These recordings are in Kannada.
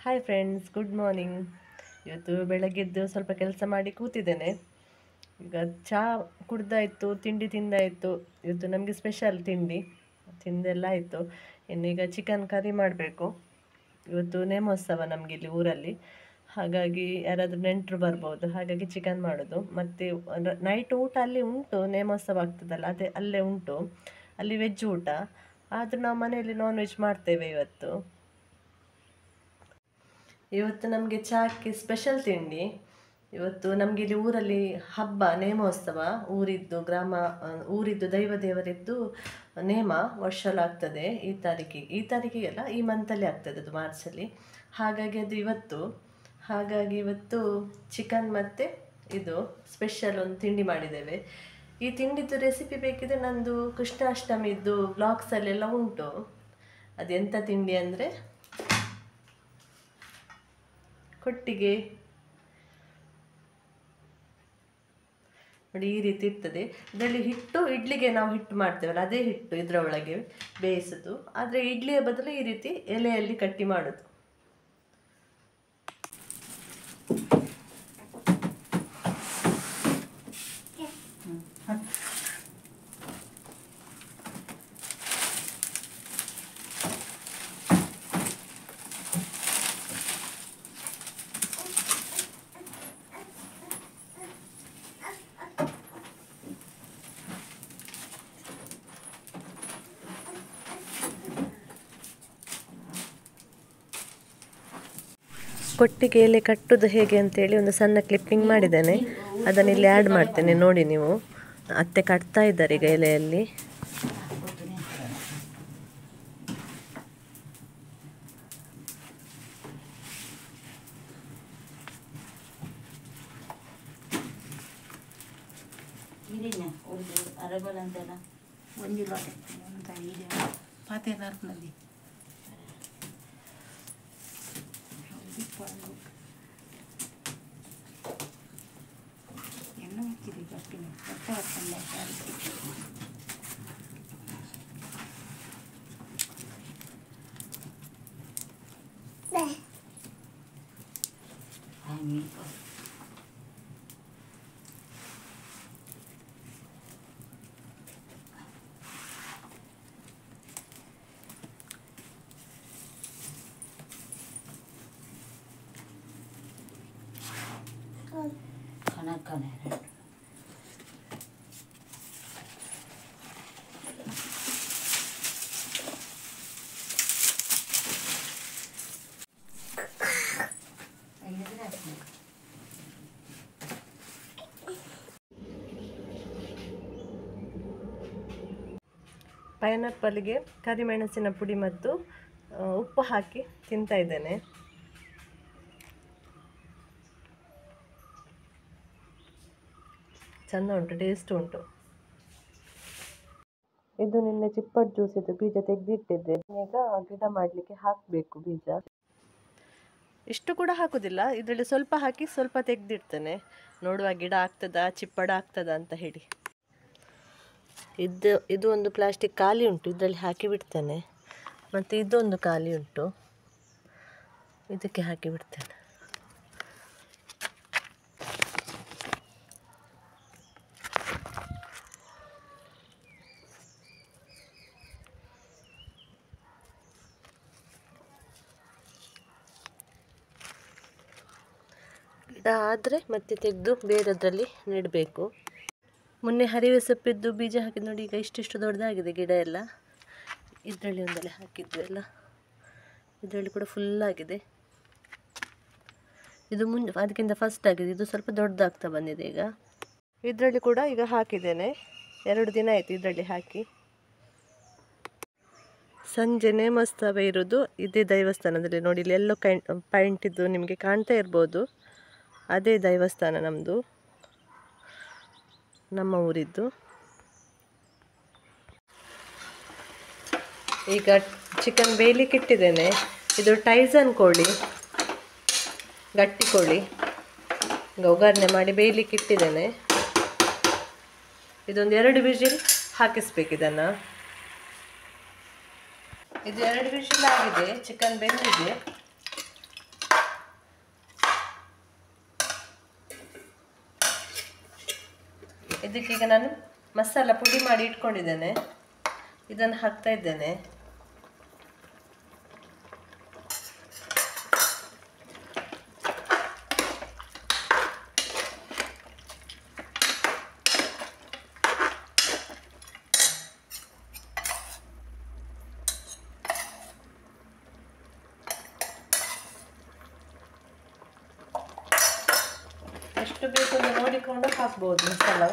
ಹಾಯ್ ಫ್ರೆಂಡ್ಸ್ ಗುಡ್ ಮಾರ್ನಿಂಗ್ ಇವತ್ತು ಬೆಳಗ್ಗೆದ್ದು ಸ್ವಲ್ಪ ಕೆಲಸ ಮಾಡಿ ಕೂತಿದ್ದೇನೆ ಈಗ ಚಹಾ ಕುಡ್ದಾಯಿತು ತಿಂಡಿ ತಿಂದಾಯಿತು ಇವತ್ತು ನಮಗೆ ಸ್ಪೆಷಲ್ ತಿಂಡಿ ತಿಂದೆಲ್ಲ ಆಯಿತು ಇನ್ನೀಗ ಚಿಕನ್ ಕರಿ ಮಾಡಬೇಕು ಇವತ್ತು ನೇಮೋತ್ಸವ ನಮಗೆ ಇಲ್ಲಿ ಊರಲ್ಲಿ ಹಾಗಾಗಿ ಯಾರಾದರೂ ನೆಂಟರು ಬರ್ಬೋದು ಹಾಗಾಗಿ ಚಿಕನ್ ಮಾಡೋದು ಮತ್ತು ನೈಟ್ ಊಟ ಅಲ್ಲಿ ಉಂಟು ನೇಮೋತ್ಸವ ಆಗ್ತದಲ್ಲ ಅದೇ ಅಲ್ಲೇ ಉಂಟು ಅಲ್ಲಿ ವೆಜ್ ಊಟ ಆದರೂ ನಾವು ಮನೆಯಲ್ಲಿ ನಾನ್ ವೆಜ್ ಮಾಡ್ತೇವೆ ಇವತ್ತು ಇವತ್ತು ನಮಗೆ ಚಹಾಕ್ಕೆ ಸ್ಪೆಷಲ್ ತಿಂಡಿ ಇವತ್ತು ನಮಗೆ ಇಲ್ಲಿ ಊರಲ್ಲಿ ಹಬ್ಬ ನೇಮೋತ್ಸವ ಊರಿದ್ದು ಗ್ರಾಮ ಆ, ಊರಿದ್ದು ದೈವ ದೇವರಿದ್ದು ನೇಮ ವರ್ಷಲಾಗ್ತದೆ ಈ ತಾರೀಕಿಗೆ ಈ ತಾರೀಕಿಗೆಲ್ಲ ಈ ಮಂತಲ್ಲಿ ಆಗ್ತದೆ ಅದು ಮಾರ್ಚಲ್ಲಿ ಹಾಗಾಗಿ ಅದು ಇವತ್ತು ಹಾಗಾಗಿ ಇವತ್ತು ಚಿಕನ್ ಮತ್ತು ಇದು ಸ್ಪೆಷಲ್ ಒಂದು ತಿಂಡಿ ಮಾಡಿದ್ದೇವೆ ಈ ತಿಂಡಿದ್ದು ರೆಸಿಪಿ ಬೇಕಿದ್ರೆ ನಂದು ಕೃಷ್ಣಾಷ್ಟಮಿದ್ದು ಬ್ಲಾಗ್ಸಲ್ಲೆಲ್ಲ ಉಂಟು ಅದೆಂಥ ತಿಂಡಿ ಅಂದರೆ ಕೊಟ್ಟಿಗೆ ನೋಡಿ ಈ ರೀತಿ ಇರ್ತದೆ ಇದರಲ್ಲಿ ಹಿಟ್ಟು ಇಡ್ಲಿಗೆ ನಾವು ಹಿಟ್ಟು ಮಾಡ್ತೇವಲ್ಲ ಅದೇ ಹಿಟ್ಟು ಇದರ ಒಳಗೆ ಬೇಯಿಸೋದು ಆದರೆ ಇಡ್ಲಿಯ ಬದಲು ಈ ರೀತಿ ಎಲೆಯಲ್ಲಿ ಕಟ್ಟಿ ಮಾಡೋದು ಕೊಟ್ಟಿಗೆ ಎಲೆ ಕಟ್ಟುದು ಹೇಗೆ ಅಂತೇಳಿ ಒಂದು ಸಣ್ಣ ಕ್ಲಿಪ್ಪಿಂಗ್ ಮಾಡಿದ್ದೇನೆ ಅದನ್ನು ಇಲ್ಲಿ ಆ್ಯಡ್ ಮಾಡ್ತೇನೆ ನೋಡಿ ನೀವು ಅತ್ತೆ ಕಟ್ತಾ ಇದ್ದಾರೆ ಈಗ ಎಲೆಯಲ್ಲಿ ಇರಿನ ಒಂದು ಅರಬಲ್ ಅಂತೆಲ್ಲ ಒಂದು ಲೋಟೆ ಅಂತ ಇದೆ ಪಾತೆ ನಾಲ್ಕನಲ್ಲಿ ಎಣ್ಣೆ ಹಾಕಿದೆ ಗಟ್ಟಿನ ಹೊಟ್ಟೆ ಹಾಕೊಂಡೆ ಹಾಗೆ ಕಣಕನೆ ಪೈನಾಪಲ್ಗೆ ಕರಿಮೆಣಸಿನ ಪುಡಿ ಮತ್ತು ಆ, ಉಪ್ಪು ಹಾಕಿ ತಿಂತಾ ಇದ್ದೇನೆ ಚೆಂದ ಉಂಟು ಟೇಸ್ಟ್ ಉಂಟು ಇದು ನಿನ್ನೆ ಚಿಪ್ಪಟ್ ಜ್ಯೂಸ್ ಇದು ಬೀಜ ತೆಗೆದಿಟ್ಟಿದ್ದೆ ಈಗ ಗಿಡ ಮಾಡಲಿಕ್ಕೆ ಹಾಕಬೇಕು ಬೀಜ ಇಷ್ಟು ಕೂಡ ಹಾಕುದಿಲ್ಲ ಇದರಲ್ಲಿ ಸ್ವಲ್ಪ ಹಾಕಿ ಸ್ವಲ್ಪ ತೆಗೆದಿಡ್ತೇನೆ ನೋಡುವ ಗಿಡ ಆಗ್ತದಾ ಚಿಪ್ಪಡ ಆಗ್ತದಾ ಅಂತ ಹೇಳಿ ಇದು ಇದು ಒಂದು ಪ್ಲಾಸ್ಟಿಕ್ ಖಾಲಿ ಉಂಟು ಇದರಲ್ಲಿ ಹಾಕಿ ಬಿಡ್ತೇನೆ ಮತ್ತು ಇದೊಂದು ಖಾಲಿ ಉಂಟು ಇದಕ್ಕೆ ಹಾಕಿ ಬಿಡ್ತೇನೆ ಗಿಡ ಆದರೆ ಮತ್ತೆ ತೆಗೆದು ಬೇರೆದ್ರಲ್ಲಿ ನೆಡಬೇಕು ಮೊನ್ನೆ ಹರಿವೆ ಸೊಪ್ಪಿದ್ದು ಬೀಜ ಹಾಕಿದ್ದು ನೋಡಿ ಈಗ ಇಷ್ಟಿಷ್ಟು ದೊಡ್ಡದಾಗಿದೆ ಗಿಡ ಎಲ್ಲ ಇದರಲ್ಲಿ ಒಂದೆಲ್ಲ ಹಾಕಿದ್ವಿ ಎಲ್ಲ ಇದರಲ್ಲಿ ಕೂಡ ಫುಲ್ ಆಗಿದೆ ಇದು ಮುಂದೆ ಅದಕ್ಕಿಂತ ಫಸ್ಟ್ ಆಗಿದೆ ಇದು ಸ್ವಲ್ಪ ದೊಡ್ಡದಾಗ್ತಾ ಬಂದಿದೆ ಈಗ ಇದರಲ್ಲಿ ಕೂಡ ಈಗ ಹಾಕಿದ್ದೇನೆ ಎರಡು ದಿನ ಆಯಿತು ಇದರಲ್ಲಿ ಹಾಕಿ ಸಂಜೆ ನೇಮೋತ್ಸವ ಇರೋದು ಇದೇ ದೈವಸ್ಥಾನದಲ್ಲಿ ನೋಡಿ ಇಲ್ಲಿ ಎಲ್ಲೋ ಕೈ ಪಾಯಿಂಟ್ ಇದ್ದು ನಿಮಗೆ ಕಾಣ್ತಾ ಇರ್ಬೋದು ಅದೇ ದೈವಸ್ಥಾನ ನಮ್ಮದು ನಮ್ಮ ಊರಿದ್ದು ಈಗ ಚಿಕನ್ ಬೇಯಲಿಕ್ಕೆ ಇಟ್ಟಿದ್ದೇನೆ ಇದು ಟೈಸನ್ ಕೋಳಿ ಗಟ್ಟಿ ಕೋಳಿ ಈಗ ಒಗ್ಗರಣೆ ಮಾಡಿ ಬೇಯಲಿಕ್ಕೆ ಇಟ್ಟಿದ್ದೇನೆ ಇದೊಂದು ಎರಡು ವಿಜಿಲ್ ಹಾಕಿಸ್ಬೇಕು ಇದನ್ನು ಇದು ಎರಡು ವಿಷಲ್ ಆಗಿದೆ ಚಿಕನ್ ಬೆಂದಿದೆ ಇದಕ್ಕೀಗ ನಾನು ಮಸಾಲ ಪುಡಿ ಮಾಡಿ ಇಟ್ಕೊಂಡಿದ್ದೇನೆ ಇದನ್ನು ಹಾಕ್ತಾ ಇದ್ದೇನೆ ಎಷ್ಟು ಬೇಕು ಅಂತ ನೋಡಿಕೊಂಡು ಹಾಕ್ಬೋದು ಮಸಾಲ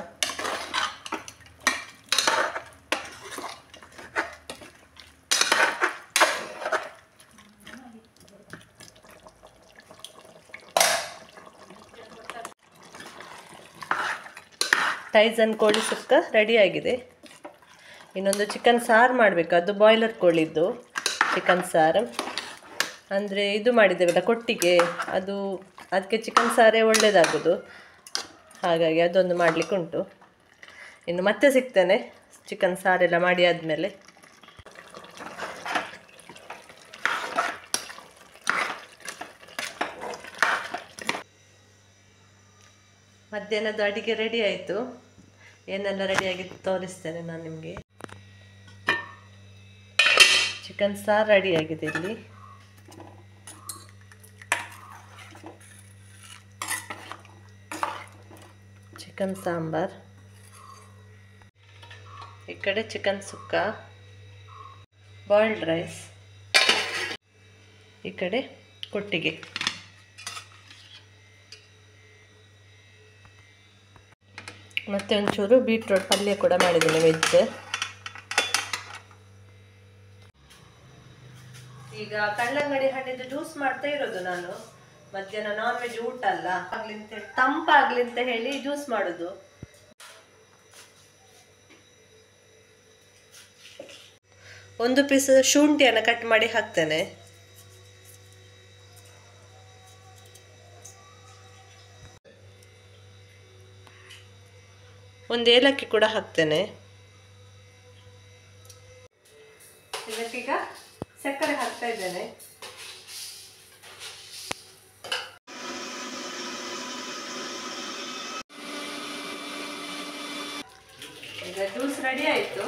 ಟೈಸನ್ ಕೋಳಿ ಸುಕ್ಕ ರೆಡಿಯಾಗಿದೆ ಇನ್ನೊಂದು ಚಿಕನ್ ಸಾರು ಮಾಡಬೇಕು ಅದು ಬಾಯ್ಲರ್ ಕೋಳಿದ್ದು ಚಿಕನ್ ಸಾರು ಅಂದರೆ ಇದು ಮಾಡಿದ್ದೇವಲ್ಲ ಕೊಟ್ಟಿಗೆ ಅದು ಅದಕ್ಕೆ ಚಿಕನ್ ಸಾರೇ ಒಳ್ಳೆಯದಾಗೋದು ಹಾಗಾಗಿ ಅದೊಂದು ಮಾಡಲಿಕ್ಕೆ ಉಂಟು ಇನ್ನು ಮತ್ತೆ ಸಿಗ್ತೇನೆ ಚಿಕನ್ ಸಾರೆಲ್ಲ ಮಾಡಿ ಆದಮೇಲೆ ಮಧ್ಯಾಹ್ನದ ಅಡಿಗೆ ರೆಡಿ ಆಯಿತು ಏನೆಲ್ಲ ರೆಡಿಯಾಗಿತ್ತು ತೋರಿಸ್ತೇನೆ ನಾನು ನಿಮಗೆ ಚಿಕನ್ ಸಾರು ರೆಡಿಯಾಗಿದೆ ಇಲ್ಲಿ ಚಿಕನ್ ಸಾಂಬಾರ್ ಈ ಕಡೆ ಚಿಕನ್ ಸುಕ್ಕ ಬಾಯ್ಲ್ಡ್ ರೈಸ್ ಈ ಕಡೆ ಕೊಟ್ಟಿಗೆ ಮತ್ತೆ ಒಂಚೂರು ಬೀಟ್ರೋಟ್ ಪಲ್ಯ ಕೂಡ ಮಾಡಿದ್ದೀನಿ ವೆಜ್ ಈಗ ಕಲ್ಲಂಗಡಿ ಹಣ್ಣಿದ್ದು ಜ್ಯೂಸ್ ಮಾಡ್ತಾ ಇರೋದು ನಾನು ಮಧ್ಯಾಹ್ನ ನಾನ್ ವೆಜ್ ಊಟ ಅಲ್ಲ ಆಗ್ಲಿ ಅಂತ ಹೇಳಿ ತಂಪಾಗ್ಲಿ ಅಂತ ಹೇಳಿ ಜ್ಯೂಸ್ ಮಾಡುದು ಒಂದು ಪೀಸ್ ಶುಂಠಿಯನ್ನು ಕಟ್ ಮಾಡಿ ಹಾಕ್ತೇನೆ ಒಂದು ಏಲಕ್ಕಿ ಕೂಡ ಹಾಕ್ತೇನೆ ಇದಕ್ಕೀಗ ಸಕ್ಕರೆ ಹಾಕ್ತಾ ಇದ್ದೇನೆ ಈಗ ಜ್ಯೂಸ್ ರೆಡಿ ಆಯಿತು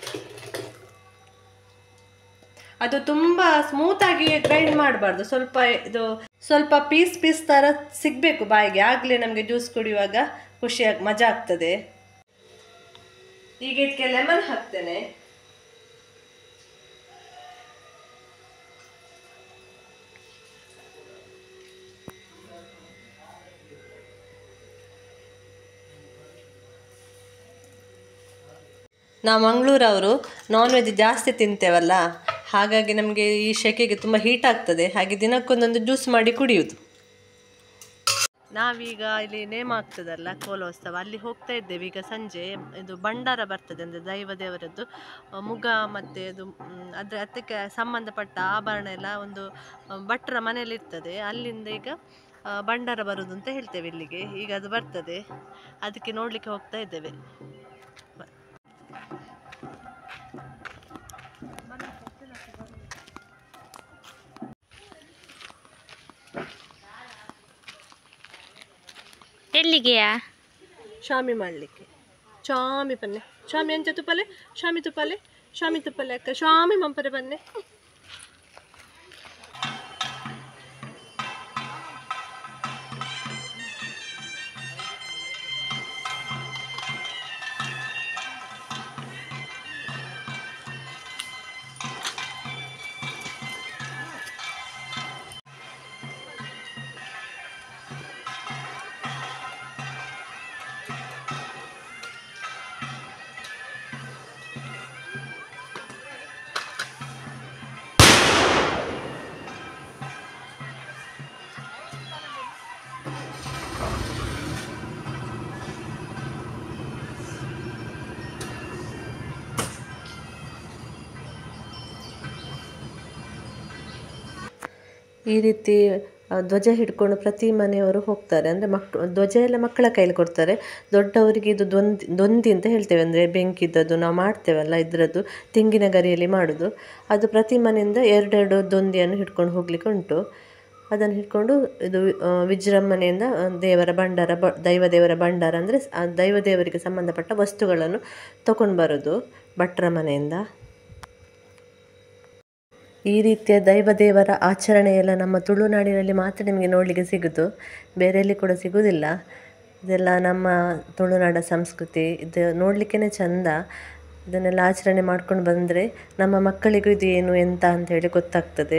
ಅದು ತುಂಬ ಸ್ಮೂತಾಗಿ ಗ್ರೈಂಡ್ ಮಾಡಬಾರ್ದು ಸ್ವಲ್ಪ ಇದು ಸ್ವಲ್ಪ ಪೀಸ್ ಪೀಸ್ ಥರ ಸಿಗಬೇಕು ಬಾಯಿಗೆ ಆಗಲೇ ನಮಗೆ ಜ್ಯೂಸ್ ಕುಡಿಯುವಾಗ ಖುಷಿಯಾಗಿ ಮಜಾ ಆಗ್ತದೆ ಈಗ ಇದಕ್ಕೆ ಲೆಮನ್ ಹಾಕ್ತೇನೆ ನಾವು ಮಂಗಳೂರವರು ನಾನ್ ವೆಜ್ ಜಾಸ್ತಿ ತಿಂತೇವಲ್ಲ ಹಾಗಾಗಿ ನಮಗೆ ಈ ಸೆಕೆಗೆ ತುಂಬ ಹೀಟ್ ಆಗ್ತದೆ ಹಾಗೆ ದಿನಕ್ಕೊಂದೊಂದು ಜ್ಯೂಸ್ ಮಾಡಿ ಕುಡಿಯುವುದು ನಾವೀಗ ಇಲ್ಲಿ ನೇಮ ಆಗ್ತದಲ್ಲ ಕೋಲೋತ್ಸವ ಅಲ್ಲಿ ಹೋಗ್ತಾ ಇದ್ದೇವೆ ಈಗ ಸಂಜೆ ಇದು ಭಂಡಾರ ಬರ್ತದೆ ಅಂದರೆ ದೈವ ದೇವರದ್ದು ಆ, ಮುಗ ಮತ್ತು ಅದು ಮ್, ಅದ್ರ ಅದಕ್ಕೆ ಸಂಬಂಧಪಟ್ಟ ಆಭರಣ ಎಲ್ಲ ಒಂದು ಆ, ಭಟ್ರ ಮನೆಯಲ್ಲಿ ಇರ್ತದೆ ಅಲ್ಲಿಂದ ಈಗ ಆ, ಭಂಡಾರ ಬರುವುದು ಅಂತ ಹೇಳ್ತೇವೆ ಇಲ್ಲಿಗೆ ಈಗ ಅದು ಬರ್ತದೆ ಅದಕ್ಕೆ ನೋಡಲಿಕ್ಕೆ ಹೋಗ್ತಾ ಇದ್ದೇವೆ ಎಲ್ಲಿಗೆಯಾ ಶಾಮಿ ಮಾಡಲಿಕ್ಕೆ ಶಾಮಿ ಪನ್ನೆ ಶಾಮಿ ಎಂತ ತುಪ್ಪಲೆ ಶಾಮಿ ತುಪ್ಪಲೆ ಶಾಮಿ ತುಪ್ಪಲೆ ಅಕ್ಕ ಶಾಮಿ ಮಂಪರೆ ಬನ್ನೆ ಈ ರೀತಿ ಆ, ಧ್ವಜ ಹಿಡ್ಕೊಂಡು ಪ್ರತಿ ಮನೆಯವರು ಹೋಗ್ತಾರೆ ಅಂದರೆ ಮಕ್ ಧ್ವಜ ಎಲ್ಲ ಮಕ್ಕಳ ಕೈಲಿ ಕೊಡ್ತಾರೆ ದೊಡ್ಡವರಿಗೆ ಇದು ದೊಂದಿ ದೊಂದಿ ಅಂತ ಹೇಳ್ತೇವೆ ಅಂದರೆ ಬೆಂಕಿದ್ದದ್ದು ನಾವು ಮಾಡ್ತೇವಲ್ಲ ಇದರದ್ದು ತೆಂಗಿನ ಗರಿಯಲ್ಲಿ ಮಾಡೋದು ಅದು ಪ್ರತಿ ಮನೆಯಿಂದ ಎರಡೆರಡು ದೊಂದಿಯನ್ನು ಹಿಡ್ಕೊಂಡು ಹೋಗ್ಲಿಕ್ಕೆ ಉಂಟು ಅದನ್ನು ಹಿಡ್ಕೊಂಡು ಇದು ಆ, ವಿಜೃಂಭಣೆಯಿಂದ ಆ, ದೇವರ ಭಂಡಾರ ಬ ದೈವ ದೇವರ ಭಂಡಾರ ಅಂದರೆ ಆ ದೈವ ದೇವರಿಗೆ ಸಂಬಂಧಪಟ್ಟ ವಸ್ತುಗಳನ್ನು ತಗೊಂಡು ಬರೋದು ಭಟ್ರ ಮನೆಯಿಂದ ಈ ರೀತಿಯ ದೈವ ದೇವರ ಆಚರಣೆ ಎಲ್ಲ ನಮ್ಮ ತುಳುನಾಡಿನಲ್ಲಿ ಮಾತ್ರ ನಿಮಗೆ ನೋಡಲಿಕ್ಕೆ ಸಿಗೋದು ಬೇರೆಯಲ್ಲಿ ಕೂಡ ಸಿಗೋದಿಲ್ಲ ಇದೆಲ್ಲ ನಮ್ಮ ತುಳುನಾಡ ಸಂಸ್ಕೃತಿ ಇದು ನೋಡಲಿಕ್ಕೇ ಚಂದ ಇದನ್ನೆಲ್ಲ ಆಚರಣೆ ಮಾಡ್ಕೊಂಡು ಬಂದರೆ ನಮ್ಮ ಮಕ್ಕಳಿಗೂ ಇದು ಏನು ಎಂತ ಅಂತ ಹೇಳಿ ಗೊತ್ತಾಗ್ತದೆ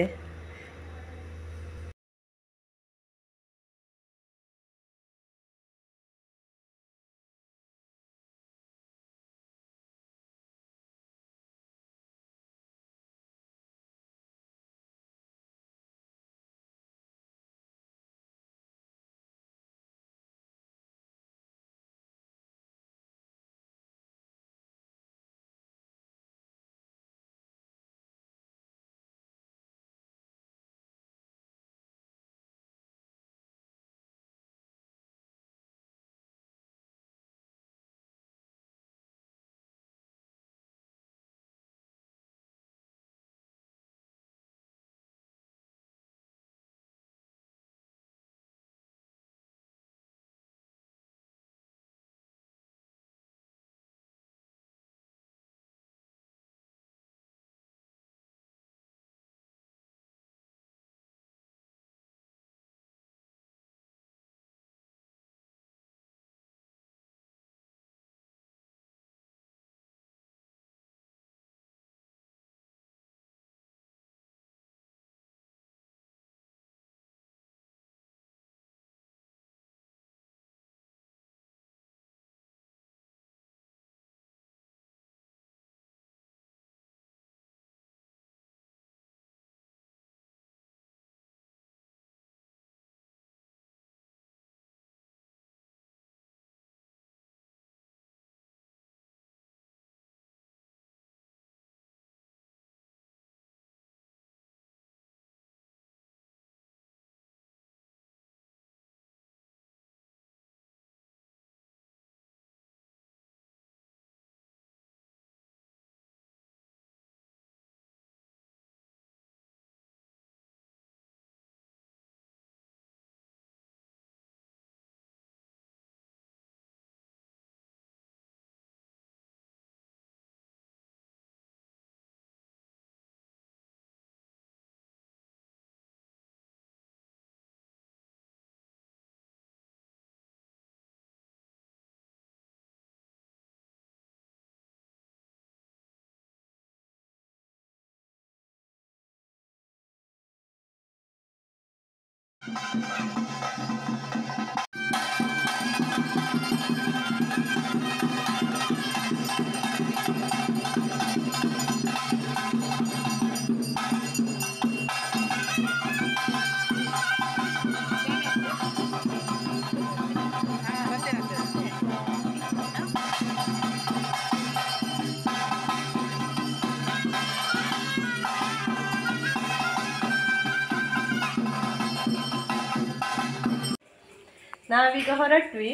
ನಾವೀಗ ಹೊರಟ್ವಿ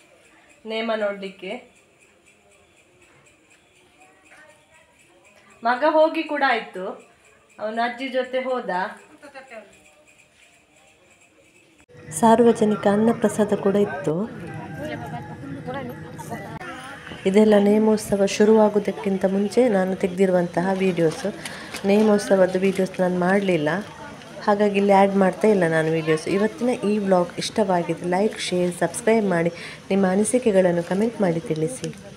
ನೇಮ ನೋಡಲಿಕ್ಕೆ ಮಗ ಹೋಗಿ ಕೂಡ ಆಯ್ತು ಅವನ ಅಜ್ಜಿ ಜೊತೆ ಹೋದ ಸಾರ್ವಜನಿಕ ಅನ್ನಪ್ರಸಾದ ಕೂಡ ಇತ್ತು ಇದೆಲ್ಲ ನೇಮೋತ್ಸವ ಶುರುವಾಗೋದಕ್ಕಿಂತ ಮುಂಚೆ ನಾನು ತೆಗೆದಿರುವಂತಹ ವೀಡಿಯೋಸು ನೇಮೋತ್ಸವದ ವೀಡಿಯೋಸ್ ನಾನು ಮಾಡಲಿಲ್ಲ ಹಾಗಾಗಿ ಇಲ್ಲಿ ಆ್ಯಡ್ ಮಾಡ್ತಾ ಇಲ್ಲ ನಾನು ವೀಡಿಯೋಸ್ ಇವತ್ತಿನ ಈ ವ್ಲಾಗ್ ಇಷ್ಟವಾಗಿದೆ ಲೈಕ್ ಶೇರ್ ಸಬ್ಸ್ಕ್ರೈಬ್ ಮಾಡಿ ನಿಮ್ಮ ಅನಿಸಿಕೆಗಳನ್ನು ಕಮೆಂಟ್ ಮಾಡಿ ತಿಳಿಸಿ